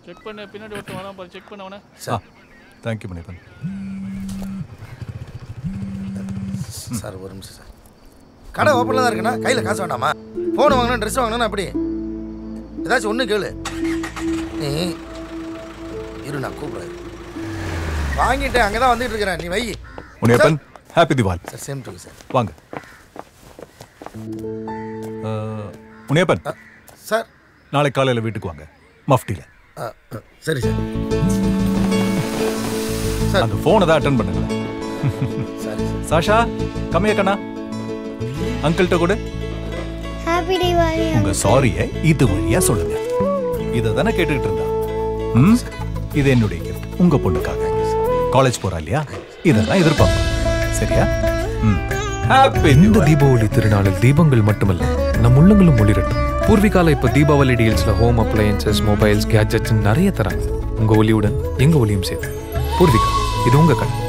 Check பண்ணு பின்னாடி ஒருத்தன் வரான் பாரு செக் பண்ண அவனை ஆ தேங்க்யூ மணிப்பன் சார் ஒரு நிமிஷம் சார் கடை ஓப்பனில் தான் இருக்குண்ணா கையில் காசு வேண்டாமா ஃபோன் வாங்கணும் ட்ரெஸ் வாங்கணும் அப்படி ஏதாச்சும் ஒன்று கேளு நீ இரு நான் கூப்பிடுறேன் வாங்கிட்டு அங்கே தான் வந்துட்டு இருக்கிறேன் நீ வை Muniyappan happy Diwali sir same to sir வாங்க ஆ, முனியப்பன் சார் நாளை காலையில் வீட்டுக்கு வாங்க மஃப்டியில் ஆ, ஆ, சரி சார் அந்த ஃபோனை தான் அட்டன் பண்ணுங்களேன் சரி சாஷா கம்மியா கண்ணா அங்கிள்கிட்ட கூட ஹாப்பி தீபாவளி உங்க சாரியை இது வழியா சொல்லுங்க இதை தானே கேட்டுக்கிட்டு இருந்தா ம் இது என்னுடைய gift. உங்க பொண்ணுக்காக காலேஜ் போறா இல்லையா இதெல்லாம் எதிர்பார்ப்பேன் சரியா ம் ஹாப்பி இந்த தீபாவளி திருநாளில் தீபங்கள் மட்டுமல்ல நம் உள்ளங்களும் ஒளிரட்டும் பூர்விகால இப்ப தீபாவளி டீல்ஸ்ல ஹோம் அப்ளையன்சஸ் மொபைல்ஸ் கேட்ஜெட்ஸ் நிறைய தராங்க உங்க ஒளியுடன் எங்க ஒளியும் சேர்த்து பூர்விகா இது உங்க கடை